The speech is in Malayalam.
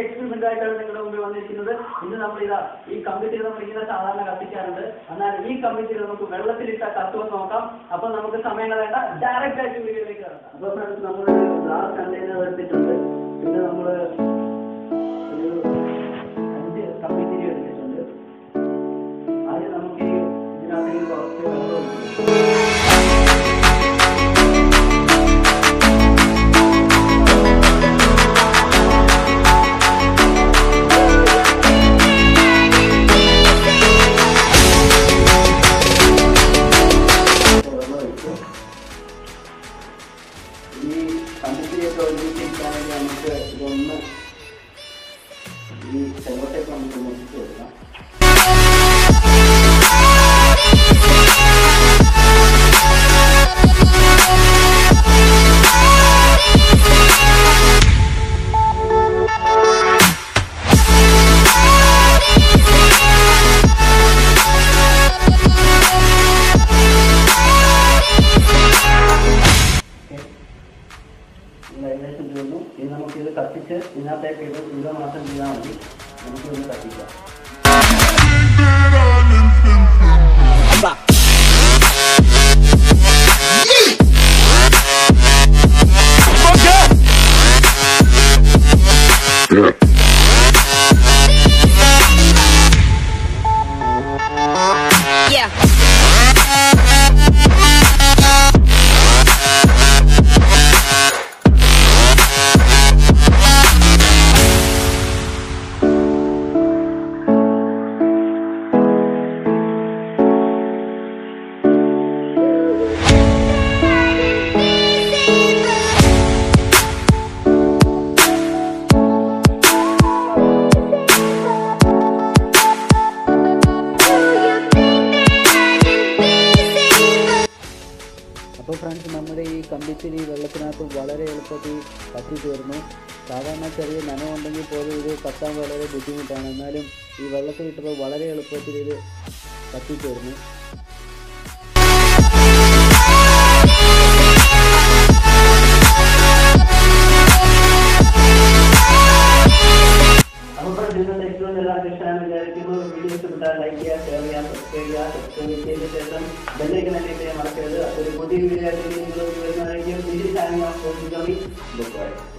എക്സ്പെരിമെന്റ് ആയിട്ടാണ് നിങ്ങളുടെ മുമ്പിൽ വന്നിരിക്കുന്നത് ഇന്ന് നമ്മൾ ഇതാ ഈ കമ്പിത്തിരി നമ്മൾ ഇങ്ങനെ സാധാരണ കത്തിക്കാറുണ്ട് എന്നാൽ ഈ കമ്പിത്തിരി നമുക്ക് വെള്ളത്തിലിട്ട കത്തുമെന്ന് നോക്കാം അപ്പൊ നമുക്ക് സമയം കളയണ്ട ഡയറക്റ്റ് ആയിട്ട് വീഡിയോയിലേക്ക് കിടക്കാം അപ്പൊ ഫ്രണ്ട്സ് നമ്മൾ ഗ്ലാസ് കണ്ടെയ്നർ എടുത്തിട്ടുണ്ട് പിന്നെ നമ്മൾ ഒരു അഞ്ച് കമ്പിത്തിരി എടുത്തിട്ടുണ്ട് ആദ്യം നമുക്ക് ഈ ഇതിനകത്തേക്ക് കുറച്ച് വെള്ളം ഒഴിക്കാം. വെള്ളം ഒഴിച്ചു. ഈ കമ്പിത്തിരിയൊക്കെ ഒഴിച്ചിരിക്കാൻ വേണ്ടി നമുക്ക് ഇതൊന്ന് ഈ ചെറുതൊക്കെ നമുക്ക് മുറിച്ച് കൊടുക്കാം ഇത് ഏകദേശം തീർന്നു ഇനി നമുക്കിത് കത്തിച്ച് ഇതിനകത്തേക്ക് ഇത് ഇത് മാത്രം ചെയ്താൽ മതി നമുക്ക് ഇത് കത്തിക്കാം Yeah. അപ്പോൾ ഫ്രണ്ട്സ് നമ്മുടെ ഈ കമ്പിത്തിരി വെള്ളത്തിനകത്ത് വളരെ എളുപ്പത്തിൽ കത്തി തീർന്നു സാധാരണ ചെറിയ നനവുണ്ടെങ്കിൽ പോലും ഇത് കത്താൻ വളരെ ബുദ്ധിമുട്ടാണ് എന്നാലും ഈ വെള്ളത്തിലിട്ടപ്പോൾ വളരെ എളുപ്പത്തിൽ ഇത് കത്തി തീർന്നു അപ്പോൾ നിങ്ങളുടെ എക്സ്പീരിയൻസ് എല്ലാവർക്കും ഇഷ്ടമാണെന്ന് വിചാരിക്കുന്നു വീഡിയോ ഇഷ്ടപ്പെട്ടാൽ ലൈക്ക് ചെയ്യുക ഷെയർ ചെയ്യുക സബ്സ്ക്രൈബ് ചെയ്യുക സബ്സ്ക്രൈബ് ചെയ്തതിന് ശേഷം ബെല്ലൈക്കൻ തന്നെ ചെയ്യാൻ മറക്കരുത് അതൊരു പുതിയ വീഡിയോ ആയിട്ട് നിങ്ങൾ വരുന്നതായിരിക്കും ഇതിൽ ചാനൽ ബൈ